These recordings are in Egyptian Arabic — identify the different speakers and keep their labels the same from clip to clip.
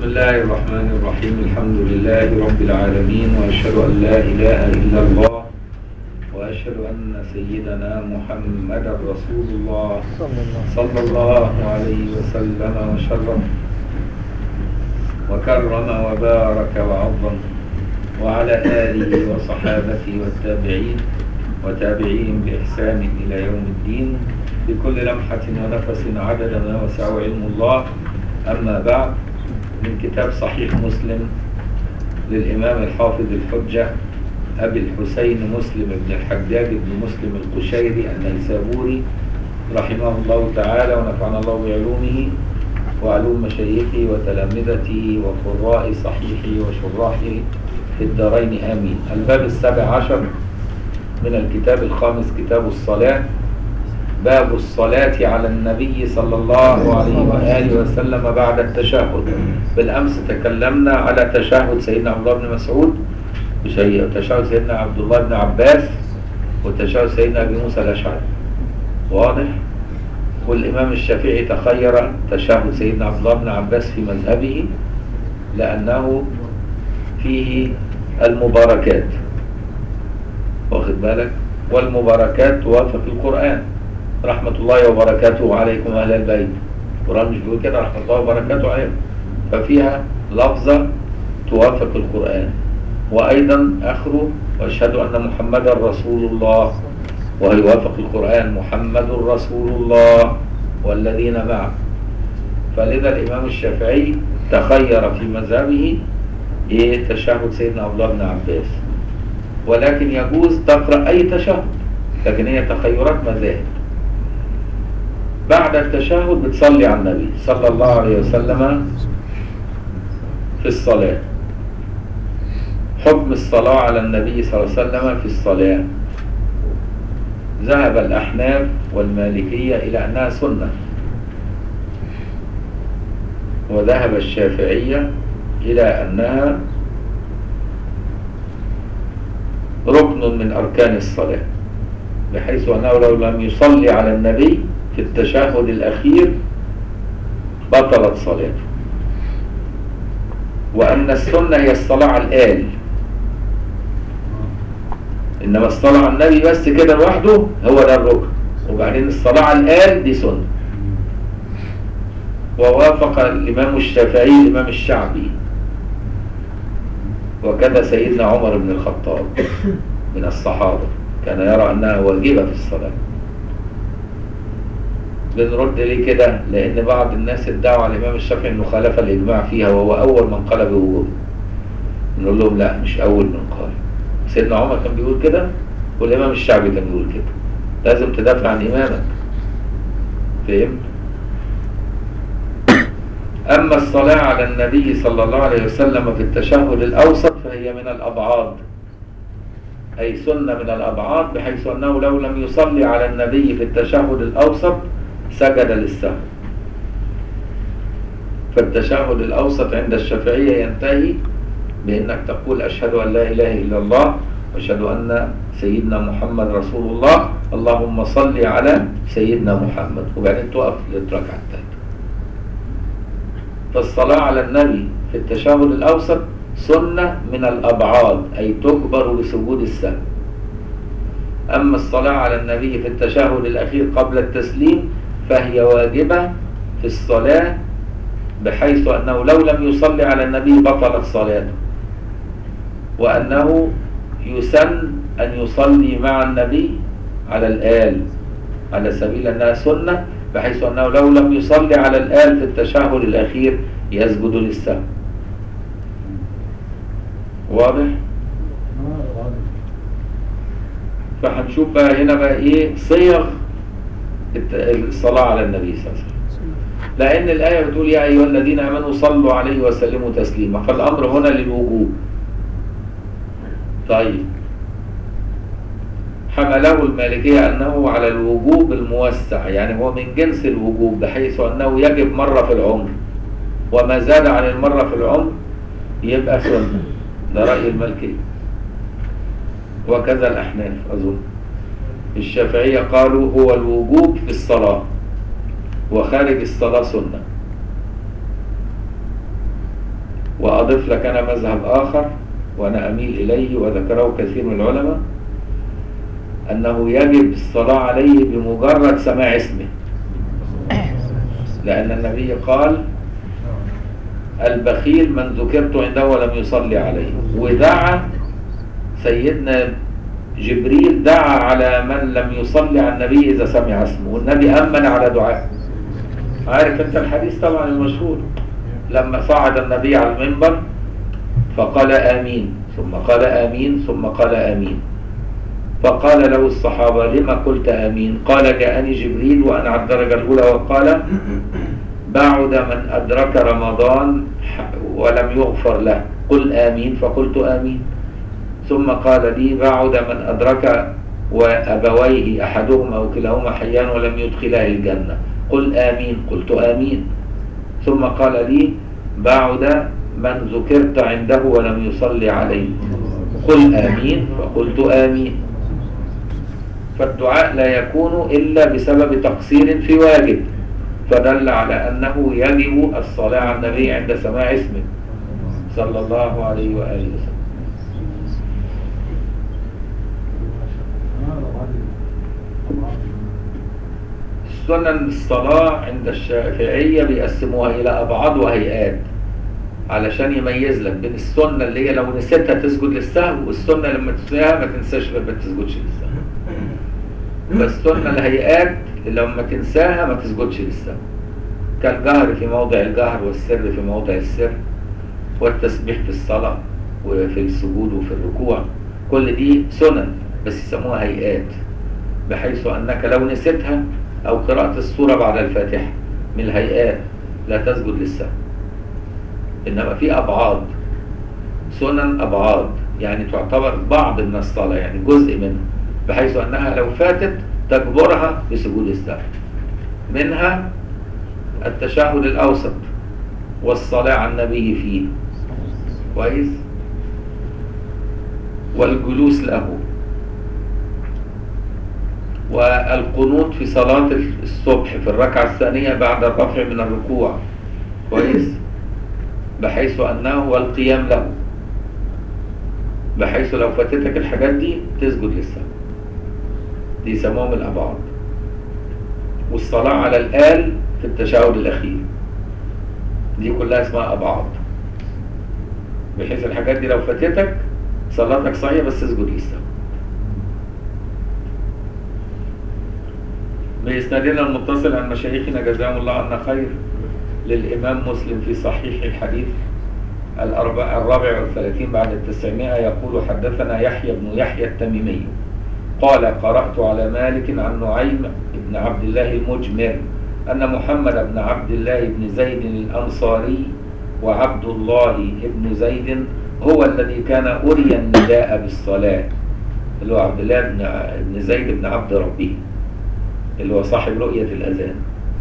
Speaker 1: بسم الله الرحمن الرحيم الحمد لله رب العالمين وأشهد أن لا إله إلا الله وأشهد أن سيدنا محمدا رسول الله صلى الله عليه وسلم وشرف وكرم وبارك وعظم وعلى آله وصحابته والتابعين وتابعيهم بإحسان إلى يوم الدين بكل لمحة ونفس عدد ما وسع علم الله أما بعد من كتاب صحيح مسلم للإمام الحافظ الحجة أبي الحسين مسلم بن الحجاج بن مسلم القشيري النيسابوري رحمه الله تعالى ونفعنا الله بعلومه وعلوم مشايخه وتلامذته وقراء صحيحه وشراحه في الدارين آمين الباب السابع عشر من الكتاب الخامس كتاب الصلاة باب الصلاة على النبي صلى الله عليه وآله وسلم بعد التشهد بالأمس تكلمنا على تشهد سيدنا عبد الله بن مسعود وتشهد سيدنا عبد الله بن عباس وتشهد سيدنا أبي موسى الأشعري واضح والإمام الشافعي تخير تشهد سيدنا عبد الله بن عباس في مذهبه لأنه فيه المباركات واخد بالك والمباركات توافق القرآن رحمة الله وبركاته عليكم أهل البيت القرآن مش بيقول كده رحمة الله وبركاته عليكم ففيها لفظة توافق القرآن وأيضا آخره وأشهد أن محمدا رسول الله ويوافق القرآن محمد رسول الله والذين معه فلذا الإمام الشافعي تخير في مذهبه إيه تشهد سيدنا عبد الله بن عباس ولكن يجوز تقرأ أي تشهد لكن هي تخيرات مذاهب بعد التشهد بتصلي على النبي صلى الله عليه وسلم في الصلاة حكم الصلاة على النبي صلى الله عليه وسلم في الصلاة ذهب الأحناف والمالكية إلى أنها سنة وذهب الشافعية إلى أنها ركن من أركان الصلاة بحيث أنه لو لم يصلي على النبي في التشهد الأخير بطلت صلاته وأن السنة هي الصلاة على الآل إنما الصلاة على النبي بس كده لوحده هو ده الركن وبعدين الصلاة على الآل دي سنة ووافق الإمام الشافعي الإمام الشعبي وكذا سيدنا عمر بن الخطاب من الصحابة كان يرى أنها واجبة في الصلاة بنرد ليه كده لأن بعض الناس ادعوا على الإمام الشافعي أنه خالف الإجماع فيها وهو أول من قال بوجوبه نقول لهم لا مش أول من قال سيدنا عمر كان بيقول كده والإمام الشعبي كان بيقول كده لازم تدافع عن إمامك فهمت؟ أما الصلاة على النبي صلى الله عليه وسلم في التشهد الأوسط فهي من الأبعاد أي سنة من الأبعاد بحيث أنه لو لم يصلي على النبي في التشهد الأوسط سجد للسهو فالتشهد الأوسط عند الشافعية ينتهي بأنك تقول أشهد أن لا إله إلا الله وأشهد أن سيدنا محمد رسول الله اللهم صل على سيدنا محمد وبعدين تقف للركعة الثالثة فالصلاة على النبي في التشهد الأوسط سنة من الأبعاد أي تكبر بسجود السهو أما الصلاة على النبي في التشهد الأخير قبل التسليم فهي واجبة في الصلاة بحيث أنه لو لم يصلي على النبي بطلت صلاته وأنه يسن أن يصلي مع النبي على الآل على سبيل أنها سنة بحيث أنه لو لم يصلي على الآل في التشهد الأخير يسجد للسهو واضح؟ فهنشوف بقى هنا بقى ايه صيغ الصلاة على النبي صلى الله عليه وسلم لأن الآية بتقول يا أيها الذين آمنوا صلوا عليه وسلموا تسليما فالأمر هنا للوجوب طيب حمله المالكية أنه على الوجوب الموسع يعني هو من جنس الوجوب بحيث أنه يجب مرة في العمر وما زاد عن المرة في العمر يبقى سنة ده رأي المالكية وكذا الأحناف أظن الشافعية قالوا هو الوجوب في الصلاة وخارج الصلاة سنة وأضيف لك أنا مذهب آخر وأنا أميل إليه وذكره كثير من العلماء أنه يجب الصلاة عليه بمجرد سماع اسمه لأن النبي قال البخيل من ذكرت عنده ولم يصلي عليه ودعا سيدنا جبريل دعا على من لم يصلي على النبي إذا سمع اسمه والنبي أمن على دعائه عارف أنت الحديث طبعا المشهور لما صعد النبي على المنبر فقال آمين ثم قال آمين ثم قال آمين فقال له الصحابة لما قلت آمين قال جاءني جبريل وأنا على الدرجة الأولى وقال بعد من أدرك رمضان ولم يغفر له قل آمين فقلت آمين ثم قال لي بعد من أدرك وأبويه أحدهما أو كلاهما حيان ولم يدخلاه الجنة قل آمين قلت آمين ثم قال لي بعد من ذكرت عنده ولم يصلي عليه قل آمين فقلت آمين فالدعاء لا يكون إلا بسبب تقصير في واجب فدل على أنه يجب الصلاة على النبي عند سماع اسمه صلى الله عليه وآله وسلم سنن الصلاة عند الشافعية بيقسموها إلى أبعاد وهيئات علشان يميز لك بين السنة اللي هي لو نسيتها تسجد للسهو والسنة لما تنساها ما تنساش ما تسجدش للسهو فالسنة الهيئات اللي لما تنساها ما تسجدش للسهو كالجهر في موضع الجهر والسر في موضع السر والتسبيح في الصلاة وفي السجود وفي الركوع كل دي سنن بس يسموها هيئات بحيث أنك لو نسيتها أو قراءة السورة بعد الفاتحة من الهيئات لا تسجد للسهو إنما في أبعاد سنن أبعاد يعني تعتبر بعض من الصلاة يعني جزء منها بحيث أنها لو فاتت تجبرها بسجود السهو منها التشهد الأوسط والصلاة على النبي فيه كويس والجلوس له والقنوت في صلاة الصبح في الركعة الثانية بعد الرفع من الركوع كويس بحيث أنه والقيام له بحيث لو فاتتك الحاجات دي تسجد للسهو دي يسموهم الأبعاد والصلاة على الآل في التشهد الأخير دي كلها اسمها أبعاد بحيث الحاجات دي لو فاتتك صلاتك صحيحة بس اسجد للسهو بإسنادنا المتصل عن مشايخنا جزاهم الله عنا خير للإمام مسلم في صحيح الحديث الأربع الرابع والثلاثين بعد التسعمائة يقول حدثنا يحيى بن يحيى التميمي قال قرأت على مالك عن نعيم بن عبد الله المجمر أن محمد بن عبد الله بن زيد الأنصاري وعبد الله بن زيد هو الذي كان أري النداء بالصلاة اللي هو عبد الله بن زيد بن عبد ربه اللي هو صاحب رؤية الأذان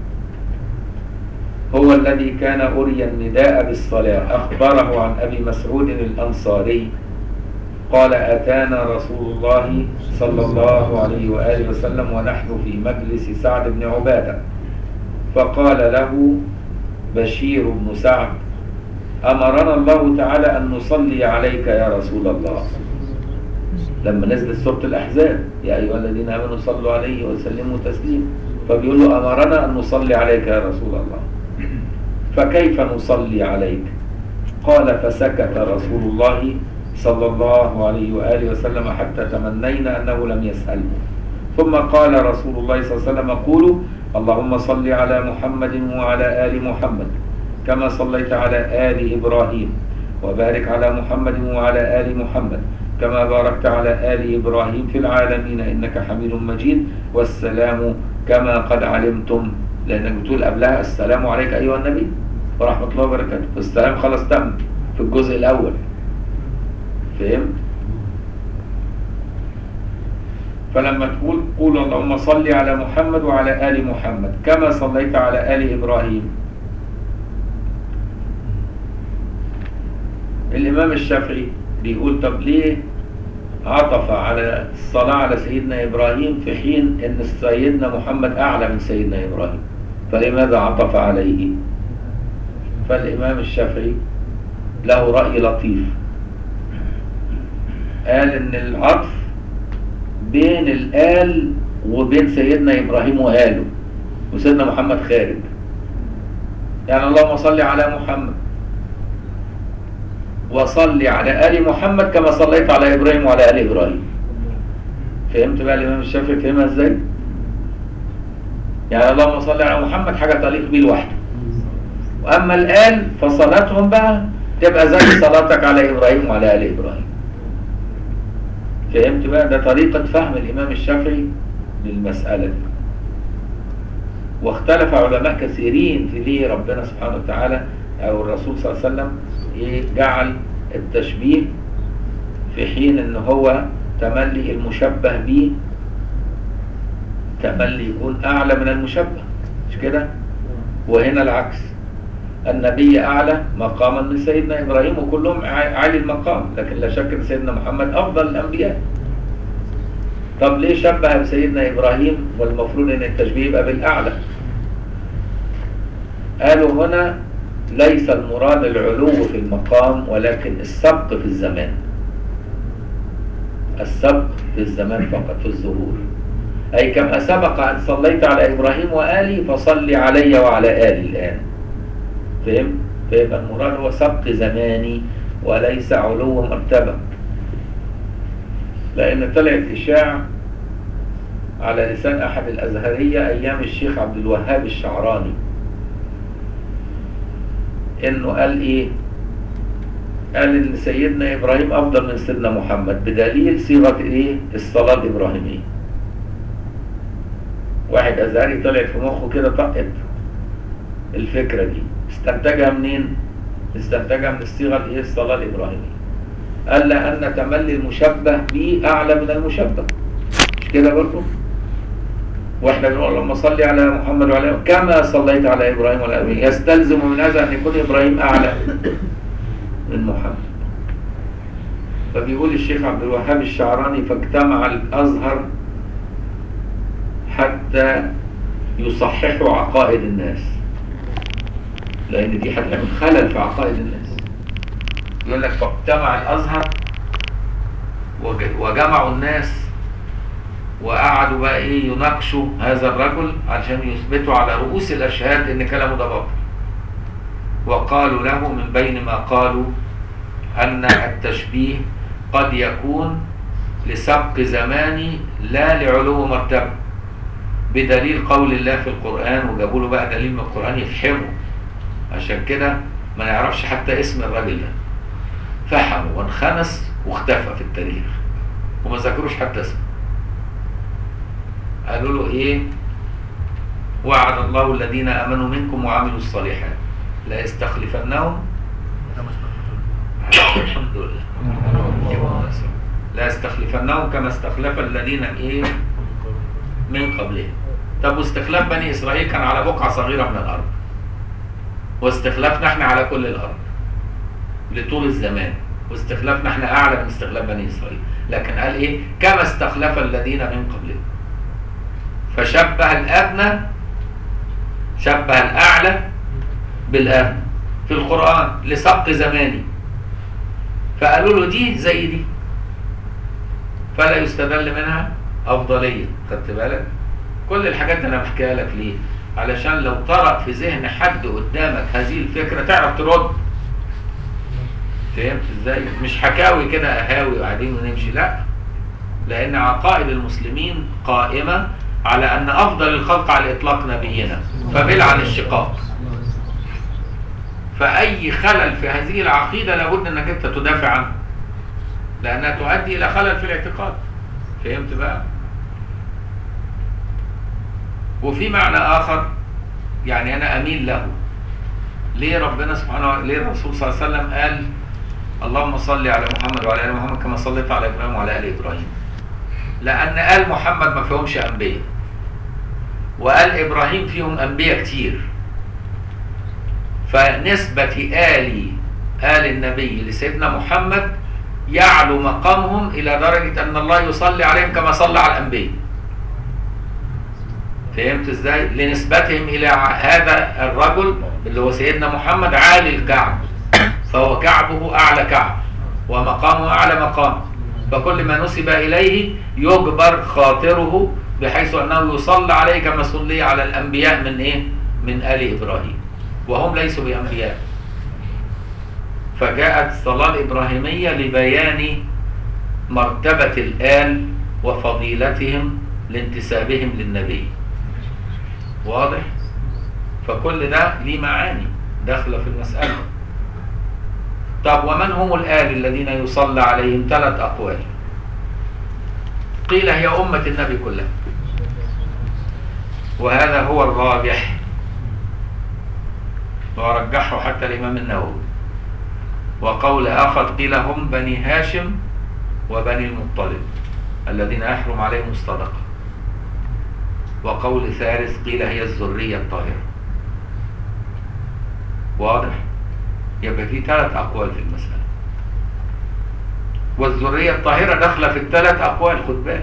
Speaker 1: هو الذي كان أري النداء بالصلاة أخبره عن أبي مسعود الأنصاري قال أتانا رسول الله صلى الله عليه وآله وسلم ونحن في مجلس سعد بن عبادة فقال له بشير بن سعد أمرنا الله تعالى أن نصلي عليك يا رسول الله لما نزلت سورة الأحزاب يا أيها الذين آمنوا صلوا عليه وسلموا تسليما فبيقول له أمرنا أن نصلي عليك يا رسول الله فكيف نصلي عليك قال فسكت رسول الله صلى الله عليه وآله وسلم حتى تمنينا أنه لم يسأله ثم قال رسول الله صلى الله عليه وسلم قولوا اللهم صل على محمد وعلى آل محمد كما صليت على آل إبراهيم وبارك على محمد وعلى آل محمد كما باركت على آل إبراهيم في العالمين إنك حميد مجيد والسلام كما قد علمتم لأنك بتقول قبلها السلام عليك أيها النبي ورحمة الله وبركاته السلام خلاص تم في الجزء الأول فهمت؟ فلما تقول قول اللهم صل على محمد وعلى آل محمد كما صليت على آل إبراهيم الإمام الشافعي بيقول طب ليه عطف على الصلاة على سيدنا إبراهيم في حين أن سيدنا محمد أعلى من سيدنا إبراهيم فلماذا عطف عليه فالإمام الشافعي له رأي لطيف قال ان العطف بين الآل وبين سيدنا إبراهيم وآله وسيدنا محمد خارج يعني اللهم صل على محمد وصل على آل محمد كما صليت على إبراهيم وعلى آل إبراهيم فهمت بقى الإمام الشافعي فهمها إزاي؟ يعني اللهم صل على محمد حاجة تليق بيه لوحده وأما الآل فصلاتهم بقى تبقى زي صلاتك على إبراهيم وعلى آل إبراهيم فهمت بقى ده طريقة فهم الإمام الشافعي للمسألة دي واختلف علماء كثيرين في ليه ربنا سبحانه وتعالى أو الرسول صلى الله عليه وسلم إيه جعل التشبيه في حين ان هو تملي المشبه به تملي يكون اعلى من المشبه مش كده وهنا العكس النبي اعلى مقاما من سيدنا ابراهيم وكلهم ع- عالي المقام لكن لا شك ان سيدنا محمد افضل الانبياء طب ليه شبه بسيدنا ابراهيم والمفروض ان التشبيه يبقى بالاعلى قالوا هنا ليس المراد العلو في المقام ولكن السبق في الزمان السبق في الزمان فقط في الظهور أي كما سبق أن صليت على إبراهيم وآلي فصل علي وعلى آلي الآن فهم؟ فيبقى المراد هو سبق زماني وليس علو مرتبة لأن طلعت إشاعة على لسان أحد الأزهرية أيام الشيخ عبد الوهاب الشعراني انه قال ايه قال ان سيدنا ابراهيم افضل من سيدنا محمد بدليل صيغه ايه الصلاه الابراهيميه واحد ازهري طلعت في مخه كده طقت الفكره دي استنتجها منين استنتجها من الصيغه الايه الصلاه الابراهيميه قال لان تملي المشبه به اعلى من المشبه مش كده برضه واحنا بنقول اللهم صل على محمد وعلى آله كما صليت على ابراهيم وعلى ابراهيم يستلزم من هذا ان يكون ابراهيم اعلى من محمد فبيقول الشيخ عبد الوهاب الشعراني فاجتمع الازهر حتى يصححوا عقائد الناس لان دي هتعمل خلل في عقائد الناس يقول لك فاجتمع الازهر وج- وجمعوا الناس وقعدوا بقى ايه يناقشوا هذا الرجل عشان يثبتوا على رؤوس الاشهاد ان كلامه ده باطل وقالوا له من بين ما قالوا ان التشبيه قد يكون لسبق زماني لا لعلو مرتبه بدليل قول الله في القران وجابوا له بقى دليل من القران يفهمه عشان كده ما نعرفش حتى اسم الراجل ده فحمه وانخنس واختفى في التاريخ وما ذكروش حتى اسمه قالوا له ايه وعد الله الذين امنوا منكم وعملوا الصالحات لا يستخلفنهم الحمد لله لا يستخلفنهم كما استخلف الذين ايه من قبلهم طب واستخلاف بني اسرائيل كان على بقعه صغيره من الارض واستخلافنا احنا على كل الارض لطول الزمان واستخلافنا احنا اعلى من استخلاف بني اسرائيل لكن قال ايه كما استخلف الذين من قبلهم فشبه الأدنى شبه الأعلى بالأدنى في القرآن لسبق زماني فقالوا له دي زي دي فلا يستدل منها أفضلية خدت بالك كل الحاجات دي أنا بحكيها لك ليه علشان لو طرأ في ذهن حد قدامك هذه الفكرة تعرف ترد فهمت ازاي مش حكاوي كده اهاوي وقاعدين ونمشي لا لان عقائد المسلمين قائمه على ان افضل الخلق على الاطلاق نبينا فبل عن الشقاق فاي خلل في هذه العقيده لابد انك انت تدافع عنه لانها تؤدي الى خلل في الاعتقاد فهمت بقى وفي معنى اخر يعني انا اميل له ليه ربنا سبحانه ليه الرسول صلى الله عليه وسلم قال اللهم صل على محمد وعلى ال محمد كما صليت على ابراهيم وعلى ال ابراهيم لان ال محمد ما فيهمش انبياء وقال ابراهيم فيهم انبياء كتير فنسبة آل آل النبي لسيدنا محمد يعلو مقامهم إلى درجة أن الله يصلي عليهم كما صلى على الأنبياء فهمت ازاي؟ لنسبتهم إلى هذا الرجل اللي هو سيدنا محمد عالي الكعب ف- فهو كعبه أعلى كعب ومقامه أعلى مقام فكل ما نسب إليه يجبر خاطره بحيث أنه يصلى عليه كما صلي على الأنبياء من إيه؟ من آل إبراهيم وهم ليسوا بأنبياء فجاءت الصلاة الإبراهيمية لبيان مرتبة الآل وفضيلتهم لانتسابهم للنبي واضح؟ فكل ده ليه معاني داخله في المسألة طب ومن هم الآل الذين يصلى عليهم ثلاث أقوال قيل هي أمة النبي كلها وهذا هو الراجح ورجحه حتى الإمام النووي وقول آخر قيل هم بني هاشم وبني المطلب الذين يحرم عليهم الصدقة وقول ثالث قيل هي الذرية الطاهرة واضح يبقى في ثلاث أقوال في المسألة والذرية الطاهرة داخلة في الثلاث أقوال خد بالك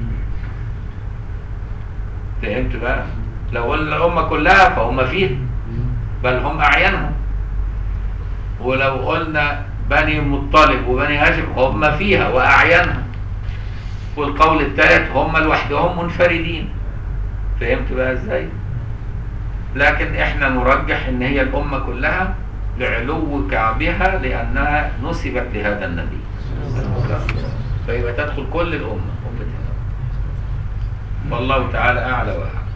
Speaker 1: فهمت بقى لو قلنا الأمة كلها فهم فيها بل هم أعيانهم ولو قلنا بني مطلب وبني هاشم هم فيها وأعيانهم والقول الثالث هم لوحدهم منفردين فهمت بقى ازاي لكن احنا نرجح ان هي الامة كلها لعلو كعبها لانها نسبت لهذا النبي فيبقى تدخل كل الامة أمة النبي والله تعالى اعلى واعلى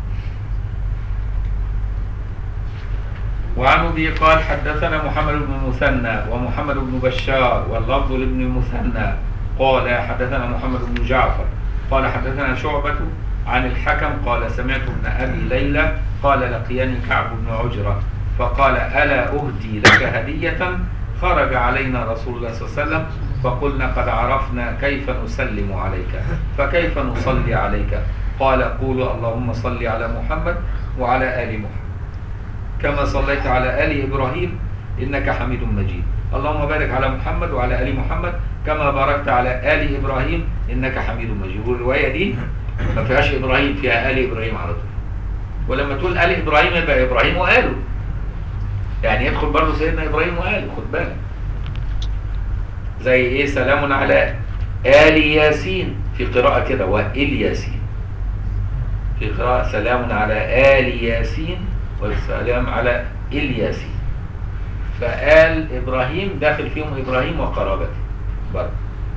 Speaker 1: وعن ابي قال حدثنا محمد بن مثنى ومحمد بن بشار واللفظ لابن المثنى قال حدثنا محمد بن جعفر قال حدثنا شعبة عن الحكم قال سمعت ابن أبي ليلى قال لقيني كعب بن عجرة فقال ألا أهدي لك هدية خرج علينا رسول الله صلى الله عليه وسلم فقلنا قد عرفنا كيف نسلم عليك فكيف نصلي عليك قال قولوا اللهم صل على محمد وعلى آل محمد كما صليت على آل إبراهيم إنك حميد مجيد اللهم بارك على محمد وعلى آل محمد كما باركت على آل إبراهيم إنك حميد مجيد والرواية دي ما فيهاش إبراهيم فيها آل إبراهيم على طول ولما تقول آل إبراهيم يبقى إبراهيم وآله يعني يدخل برضه سيدنا إبراهيم وآله خد بالك زي إيه سلام على آل ياسين في قراءة كده وإل ياسين في قراءة سلام على آل ياسين والسلام على إل ياسين فآل إبراهيم داخل فيهم إبراهيم وقرابته برضه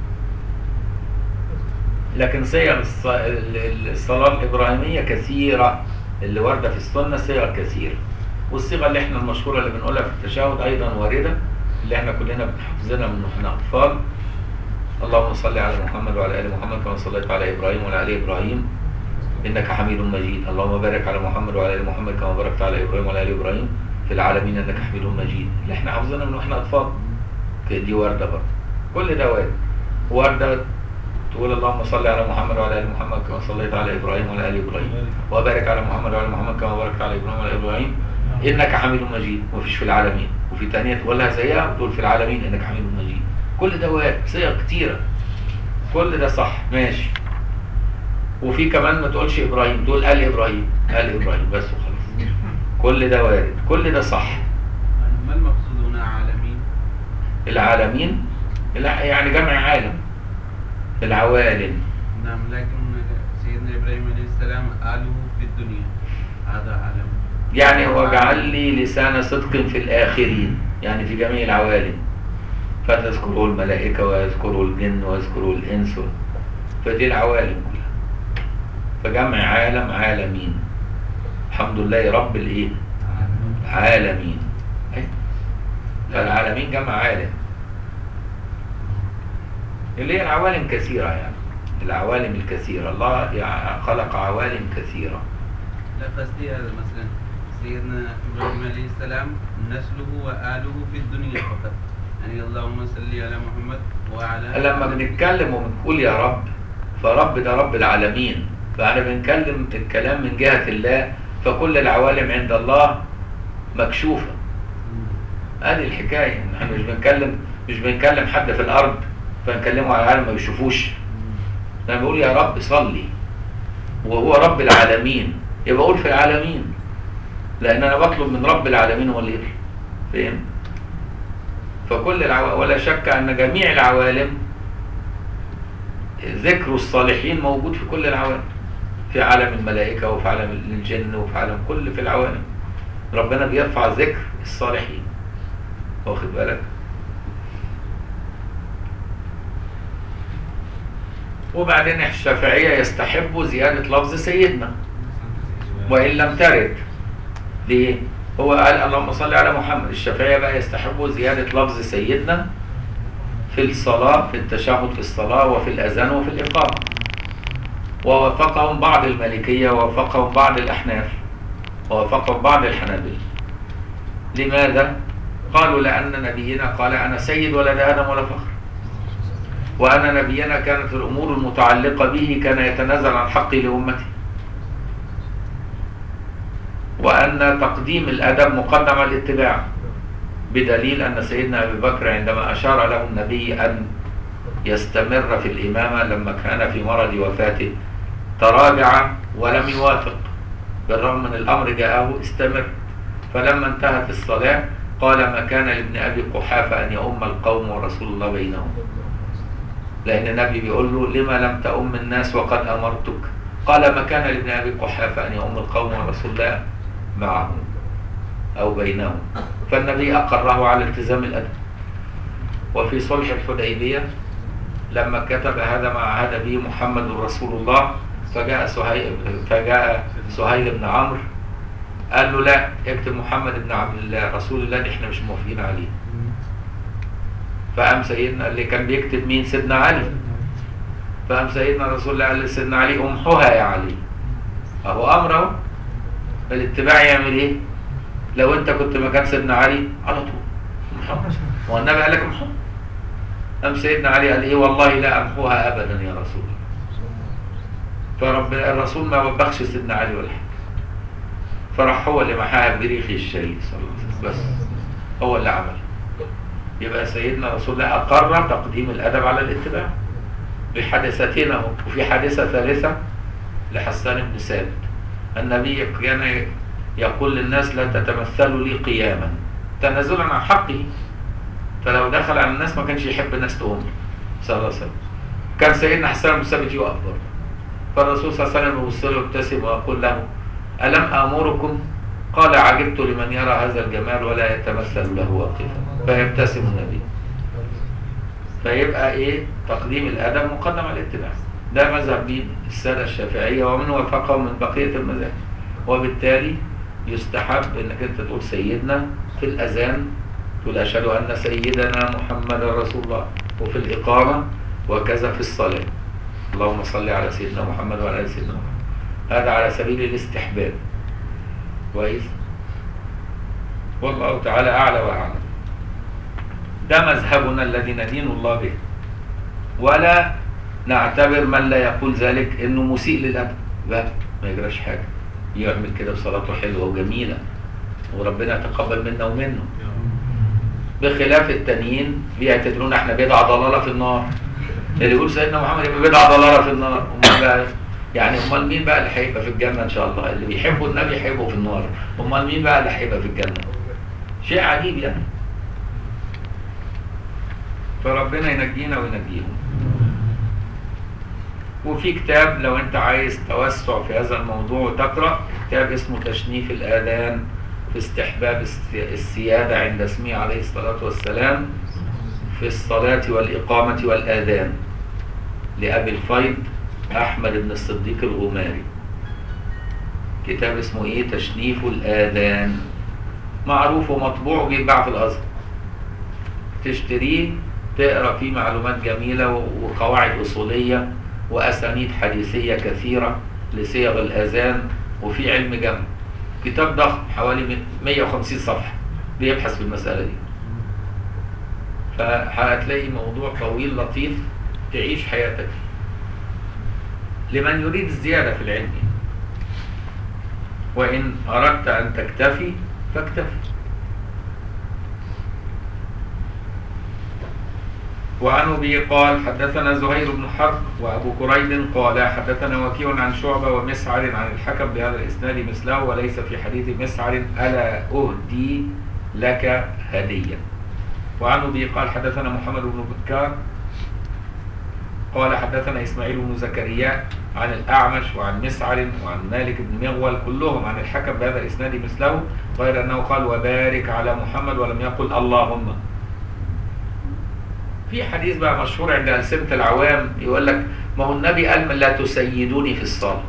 Speaker 1: لكن صيغ الص- ال- الصلاة الإبراهيمية كثيرة اللي واردة في السنة صيغ كثيرة والصيغة اللي احنا المشهورة اللي بنقولها في التشهد أيضا واردة اللي احنا كلنا بنحفظنا من واحنا أطفال اللهم صل على محمد وعلى آل محمد كما صليت على إبراهيم وعلى آل إبراهيم إنك حميد مجيد اللهم بارك على محمد وعلى آل محمد كما باركت على إبراهيم وعلى آل إبراهيم في العالمين إنك حميد مجيد اللي احنا حافظينها من واحنا أطفال كده دي واردة برضه كل ده وارد واردة تقول اللهم صل على محمد وعلى ال محمد كما صليت على ابراهيم وعلى ال ابراهيم وبارك على محمد وعلى محمد كما باركت على ابراهيم وعلى ابراهيم انك حميد مجيد ومفيش في العالمين وفي ثانيه تقولها زيها وتقول في العالمين انك حميد مجيد كل ده وارد صيغ كتيره كل ده صح ماشي وفي كمان ما تقولش ابراهيم تقول ال ابراهيم ال ابراهيم بس وخلاص كل ده وارد كل ده صح
Speaker 2: ما المقصود هنا عالمين؟
Speaker 1: العالمين الع- يعني جمع عالم العوالم
Speaker 2: نعم لكن سيدنا إبراهيم عليه السلام آله في الدنيا هذا عالم
Speaker 1: يعني هو جعل لي لسان صدق في الآخرين يعني في جميع العوالم فتذكره الملائكة ويذكره الجن ويذكره الإنس فدي العوالم كلها فجمع عالم عالمين الحمد لله رب الإيه عالمين أي. فالعالمين جمع عالم اللي هي العوالم كثيرة يعني العوالم الكثيرة الله يع- خلق عوالم كثيرة
Speaker 2: لا قصدي هذا مثلا سيدنا إبراهيم عليه السلام نسله وآله في الدنيا فقط يعني اللهم صل على محمد وعلى
Speaker 1: لما بنتكلم وبنقول يا رب فرب ده رب العالمين فاحنا بنتكلم الكلام من جهة الله فكل العوالم عند الله مكشوفة هذه الحكاية إن احنا مش بنتكلم مش بنكلم حد في الأرض فنكلمه على العالم ما يشوفوش لما بقول يا رب صلي وهو رب العالمين يبقى أقول في العالمين لأن أنا بطلب من رب العالمين هو اللي يطلب فاهم؟ فكل العو... ولا شك أن جميع العوالم ذكر الصالحين موجود في كل العوالم في عالم الملائكة وفي عالم الجن وفي عالم كل في العوالم ربنا بيرفع ذكر الصالحين واخد بالك وبعدين الشافعية يستحبوا زيادة لفظ سيدنا وإن لم ترد ليه؟ هو قال اللهم صل على محمد الشافعية بقى يستحبوا زيادة لفظ سيدنا في الصلاة في التشهد في الصلاة وفي الأذان وفي الإقامة ووافقهم بعض المالكية ووافقهم بعض الأحناف ووافقهم بعض الحنابلة لماذا؟ قالوا لأن نبينا قال أنا سيد ولد آدم ولا فخر وأن نبينا كانت الأمور المتعلقة به كان يتنازل عن حقه لأمته وأن تقديم الأدب مقدم على الاتباع بدليل أن سيدنا أبي بكر عندما أشار له النبي أن يستمر في الإمامة لما كان في مرض وفاته تراجع ولم يوافق بالرغم من الأمر جاءه استمر فلما انتهت الصلاة قال ما كان لابن أبي قحافة أن يؤم القوم ورسول الله بينهم لأن النبي بيقول له لما لم تؤم الناس وقد أمرتك قال ما كان لابن أبي قحافة أن يؤم القوم ورسول الله معهم أو بينهم فالنبي أقره على التزام الأدب وفي صلح الحديبية لما كتب هذا ما عهد به محمد رسول الله فجاء سهيل فجاء سهيل بن عمرو قال له لا اكتب محمد بن عبد الله رسول الله دي احنا مش موافقين عليه فقام سيدنا اللي كان بيكتب مين سيدنا علي فقام سيدنا رسول الله قال لسيدنا علي امحوها يا علي اهو امر اهو الاتباع يعمل ايه لو انت كنت مكان سيدنا علي على طول امحوها هو النبي قال لك امحوها قام سيدنا علي قال ايه والله لا امحوها ابدا يا رسول الله فرب الرسول ما وبخش سيدنا علي ولا حاجه فراح هو اللي محاها بريخي الشريف صلى الله عليه وسلم بس هو اللي عمل يبقى سيدنا رسول الله أقر تقديم الأدب على الاتباع بحادثتين اهو وفي حادثة ثالثة لحسان بن ثابت النبي كان يقول للناس لا تتمثلوا لي قياما تنازلا عن حقه فلو دخل على الناس ما كانش يحب الناس تقوم صلى الله عليه وسلم كان سيدنا حسان بن ثابت يقف برضه فالرسول صلى الله عليه وسلم يبص له ويبتسم ويقول له ألم آمركم قال عجبت لمن يرى هذا الجمال ولا يتمثل له واقفا فيبتسم النبي فيبقى ايه تقديم الادب مقدم على الاتباع ده مذهب مين الساده الشافعيه ومن وافقهم من بقيه المذاهب وبالتالي يستحب انك انت تقول سيدنا في الاذان تقول اشهد ان سيدنا محمد رسول الله وفي الاقامه وكذا في الصلاه اللهم صل على سيدنا محمد وعلى ال سيدنا محمد هذا على سبيل الاستحباب كويس والله تعالى اعلى واعلم ده مذهبنا الذي ندين الله به ولا نعتبر من لا يقول ذلك انه مسيء للادب لا ما يجراش حاجه يعمل كده بصلاته حلوه وجميله وربنا يتقبل منا ومنه بخلاف التانيين بيعتبرونا احنا بدعه ضلاله في النار اللي يقول سيدنا محمد يبقى بدعه ضلاله في النار امال بقى يعني امال مين بقى اللي هيبقى في الجنه ان شاء الله اللي بيحبوا النبي هيبقوا في النار امال مين بقى اللي هيبقى في الجنه شيء عجيب يعني فربنا ينجينا وينجيهم وفي كتاب لو انت عايز توسع في هذا الموضوع وتقرا كتاب اسمه تشنيف الاذان في استحباب السياده عند اسمه عليه الصلاه والسلام في الصلاه والاقامه والاذان لابي الفيض احمد بن الصديق الغماري كتاب اسمه ايه تشنيف الاذان معروف ومطبوع وبيتباع في الازهر تشتريه تقرا فيه معلومات جميله وقواعد اصوليه واسانيد حديثيه كثيره لصيغ الاذان وفي علم جنب كتاب ضخم حوالي 150 صفحه بيبحث في المساله دي فهتلاقي موضوع طويل لطيف تعيش حياتك فيه لمن يريد الزياده في العلم وان اردت ان تكتفي فاكتفي وعن ابي قال حدثنا زهير بن حرب وابو كريب قال حدثنا وكيع عن شعبه ومسعر عن الحكم بهذا الاسناد مثله وليس في حديث مسعر الا اهدي لك هديه وعن أبي قال حدثنا محمد بن بكار قال حدثنا إسماعيل بن زكريا عن الأعمش وعن مسعر وعن مالك بن مغول كلهم عن الحكم بهذا الإسناد مثله غير أنه قال وبارك على محمد ولم يقل اللهم في حديث بقى مشهور عند ألسنة العوام يقول لك ما هو النبي قال من لا تسيدوني في الصلاة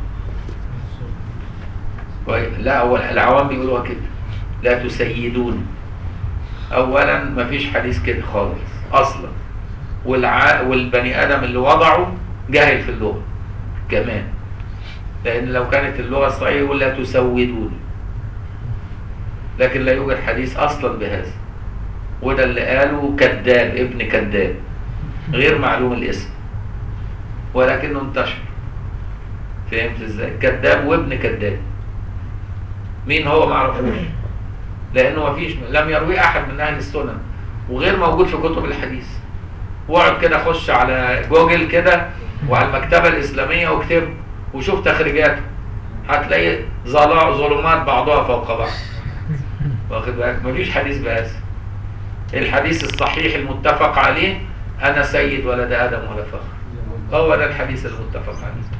Speaker 1: كويس؟ لا هو العوام بيقولوها كده لا تسيدوني اولا ما فيش حديث كده خالص اصلا والع... والبني ادم اللي وضعه جاهل في اللغه كمان لان لو كانت اللغه الصحيحه يقول لا تسودوني لكن لا يوجد حديث اصلا بهذا وده اللي قاله كذاب ابن كذاب غير معلوم الاسم ولكنه انتشر فهمت ازاي كذاب وابن كذاب مين هو ما عرفوش لانه ما فيش لم يروي احد من اهل السنن وغير موجود في كتب الحديث واقعد كده خش على جوجل كده وعلى المكتبه الاسلاميه واكتب وشوف تخريجاته هتلاقي ظلا- ظلمات بعضها فوق بعض واخد بالك مفيش حديث بهذا الحديث الصحيح المتفق عليه انا سيد ولد ادم ولا فخر هو ده الحديث المتفق عليه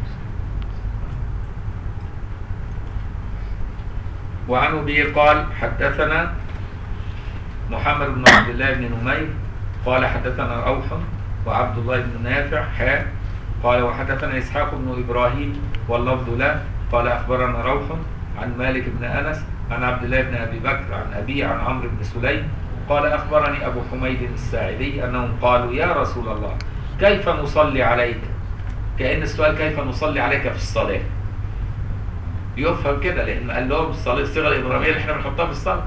Speaker 1: وعن أبي قال حدثنا محمد بن عبد الله بن نمير قال حدثنا روح وعبد الله بن نافع حاء قال وحدثنا إسحاق بن إبراهيم واللفظ له قال أخبرنا روح عن مالك بن أنس عن عبد الله بن أبي بكر عن أبي عن عمرو بن سليم قال أخبرني أبو حميد الساعدي أنهم قالوا يا رسول الله كيف نصلي عليك كأن السؤال كيف نصلي عليك في الصلاة يفهم كده لان قال لهم الصلاه الصيغه الابراهيميه اللي احنا بنحطها في الصلاه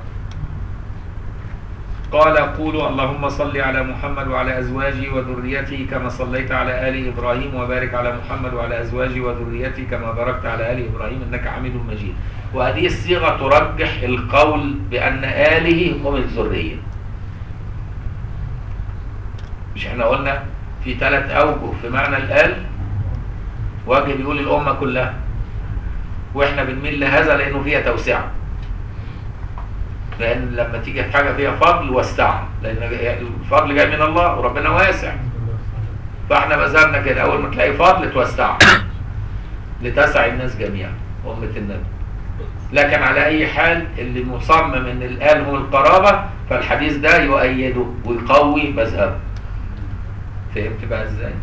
Speaker 1: قال قولوا اللهم صل على محمد وعلى ازواجه وذريته كما صليت على ال ابراهيم وبارك على محمد وعلى ازواجه وذريته كما باركت على ال ابراهيم انك حميد مجيد وهذه الصيغه ترجح القول بان اله هم الذريه مش احنا قلنا في ثلاث اوجه في معنى الال وجه بيقول الامه كلها واحنا بنميل لهذا لانه فيها توسعه لان لما تيجي في حاجه فيها فضل وسعها لان الفضل جاي من الله وربنا واسع فاحنا مذهبنا كده اول ما تلاقي فضل توسعها لتسع الناس جميعا امه النبي لكن على اي حال اللي مصمم ان الال هو القرابه فالحديث ده يؤيده ويقوي مذهبه فهمت بقى ازاي؟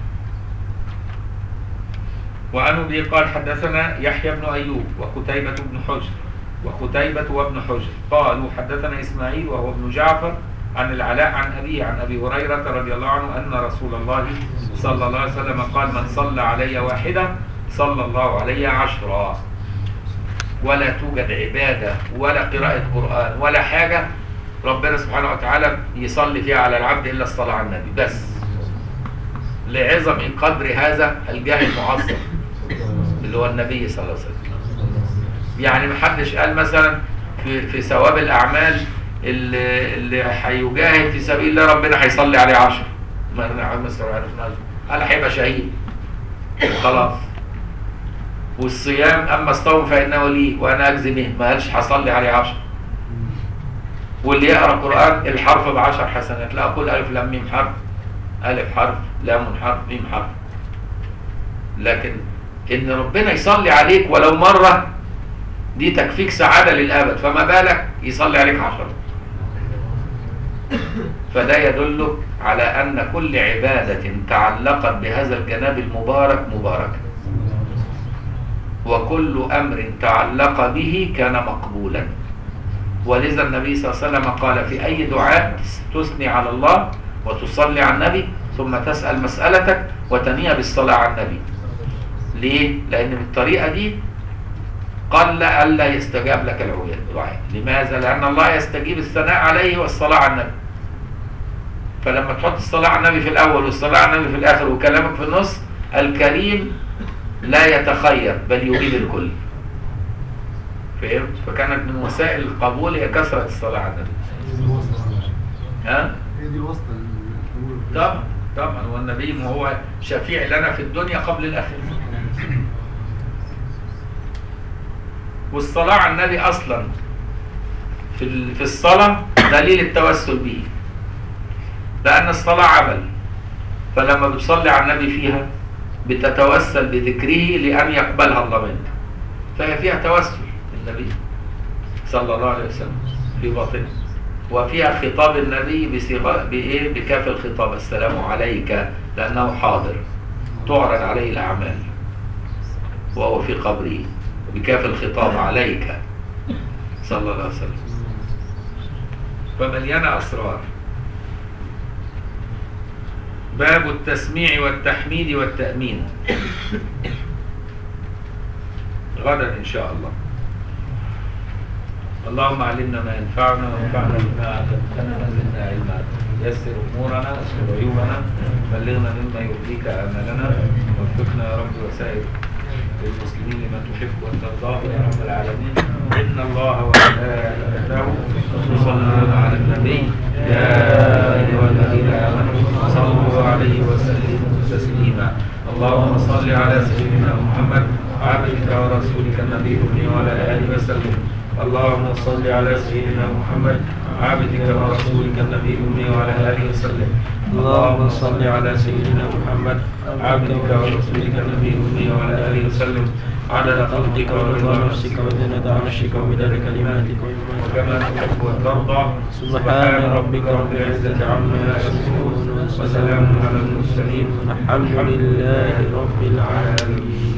Speaker 1: وعن ابي قال حدثنا يحيى بن ايوب وقتيبة بن حجر وقتيبة وابن حجر قالوا حدثنا اسماعيل وهو ابن جعفر عن العلاء عن ابيه عن ابي هريرة رضي الله عنه ان رسول الله صلى الله عليه وسلم قال من صلى علي واحدة صلى الله علي عشرا ولا توجد عبادة ولا قراءة قرآن ولا حاجة ربنا سبحانه وتعالى يصلي فيها على العبد إلا الصلاة على النبي بس لعظم قدر هذا الجاه المعظم اللي هو النبي صلى الله عليه وسلم يعني محدش قال مثلا في, في ثواب الأعمال اللي, اللي هيجاهد في سبيل الله ربنا هيصلي عليه عشر ما مصر عرفنا قال هيبقى شهيد خلاص والصيام اما الصوم فانه لي وانا اجزي به ما قالش هصلي عليه عشر واللي يقرا قران الحرف بعشر حسنات لا اقول الف لام ميم حرف الف حرف لام حرف ميم حرف لكن ان ربنا يصلي عليك ولو مره دي تكفيك سعاده للابد فما بالك يصلي عليك عشرة فده يدلك على ان كل عباده تعلقت بهذا الجناب المبارك مباركه وكل امر تعلق به كان مقبولا ولذا النبي صلى الله عليه وسلم قال في اي دعاء تثني على الله وتصلي على النبي ثم تسال مسالتك وتنيها بالصلاه على النبي ليه لان بالطريقه دي قل الا يستجاب لك الدعاء لماذا لان الله يستجيب الثناء عليه والصلاه على النبي فلما تحط الصلاه على النبي في الاول والصلاه على النبي في الاخر وكلامك في النص الكريم لا يتخير بل يجيب الكل فهمت فكانت من وسائل القبول هي كثرة الصلاة على النبي ها
Speaker 3: هي دي الواسطه اللي
Speaker 1: طبعا طبعا هو النبي ما هو شفيع لنا في الدنيا قبل الآخرة والصلاة على النبي أصلا في ال- في الصلاة دليل التوسل به لأن الصلاة عمل فلما بتصلي على النبي فيها بتتوسل بذكره لأن يقبلها الله منك فهي فيها توسل النبي صلى الله عليه وسلم في باطنه وفيها خطاب النبي بصيغه بايه بكاف الخطاب السلام عليك لانه حاضر تعرض عليه الاعمال وهو في قبره بكاف الخطاب عليك صلى الله عليه وسلم فمليانه اسرار باب التسميع والتحميد والتامين غدا ان شاء الله اللهم علمنا ما ينفعنا وانفعنا بما علمتنا وزدنا علما يسر امورنا استر عيوبنا بلغنا مما يرضيك امالنا وفقنا يا رب وسائر المسلمين لما تحب وترضاه يا رب العالمين ان الله وملائكته يصلون على النبي يا ايها الذين امنوا صلوا عليه وسلموا تسليما اللهم صل على سيدنا محمد عبدك ورسولك النبي الامي وعلى اله وسلم اللهم صل على سيدنا محمد عبدك ورسولك النبي الأمي وعلى آله وسلم اللهم صل على سيدنا محمد عبدك ورسولك النبي الأمي وعلى آله وسلم عدد خلقك ورضا نفسك وزنة عرشك ومداد كلماتك وكما تحب وترضى سبحان ربك رب العزة عما يصفون وسلام على المرسلين الحمد لله رب العالمين